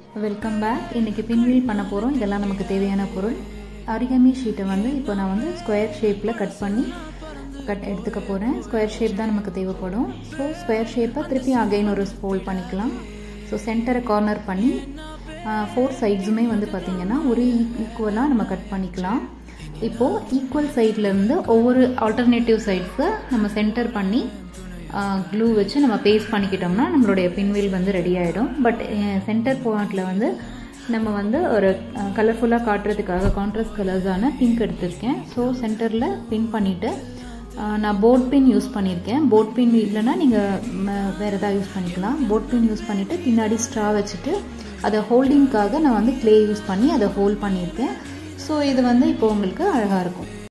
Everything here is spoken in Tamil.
வெல்கம் பேக் இன்றைக்கி பின்வீல் பண்ண போகிறோம் இதெல்லாம் நமக்கு தேவையான பொருள் அரிகமி ஷீட்டை வந்து இப்போ நான் வந்து ஸ்கொயர் ஷேப்பில் கட் பண்ணி கட் எடுத்துக்க போகிறேன் ஸ்கொயர் ஷேப் தான் நமக்கு தேவைப்படும் ஸோ ஸ்கொயர் ஷேப்பை திருப்பி அகைன் ஒரு ஃபோல்ட் பண்ணிக்கலாம் ஸோ சென்டரை கார்னர் பண்ணி ஃபோர் சைட்ஸுமே வந்து பார்த்திங்கன்னா ஒரு ஈக்குவலாக நம்ம கட் பண்ணிக்கலாம் இப்போது ஈக்குவல் சைட்லேருந்து ஒவ்வொரு ஆல்டர்னேட்டிவ் சைட்ஸை நம்ம சென்டர் பண்ணி க்ளூ வச்சு நம்ம பேஸ்ட் பண்ணிக்கிட்டோம்னா நம்மளுடைய பின்வீல் வந்து ரெடி ஆகிடும் பட் சென்டர் பாயிண்டில் வந்து நம்ம வந்து ஒரு கலர்ஃபுல்லாக காட்டுறதுக்காக கான்ட்ராஸ்ட் கலர்ஸான பிங்க் எடுத்திருக்கேன் ஸோ சென்டரில் பின் பண்ணிவிட்டு நான் போட் பின் யூஸ் பண்ணியிருக்கேன் போட் பின் இல்லைன்னா நீங்கள் வேறு எதாவது யூஸ் பண்ணிக்கலாம் போட் பின் யூஸ் பண்ணிவிட்டு பின்னாடி ஸ்ட்ரா வச்சுட்டு அதை ஹோல்டிங்க்காக நான் வந்து க்ளே யூஸ் பண்ணி அதை ஹோல்ட் பண்ணியிருக்கேன் ஸோ இது வந்து இப்போ உங்களுக்கு அழகாக இருக்கும்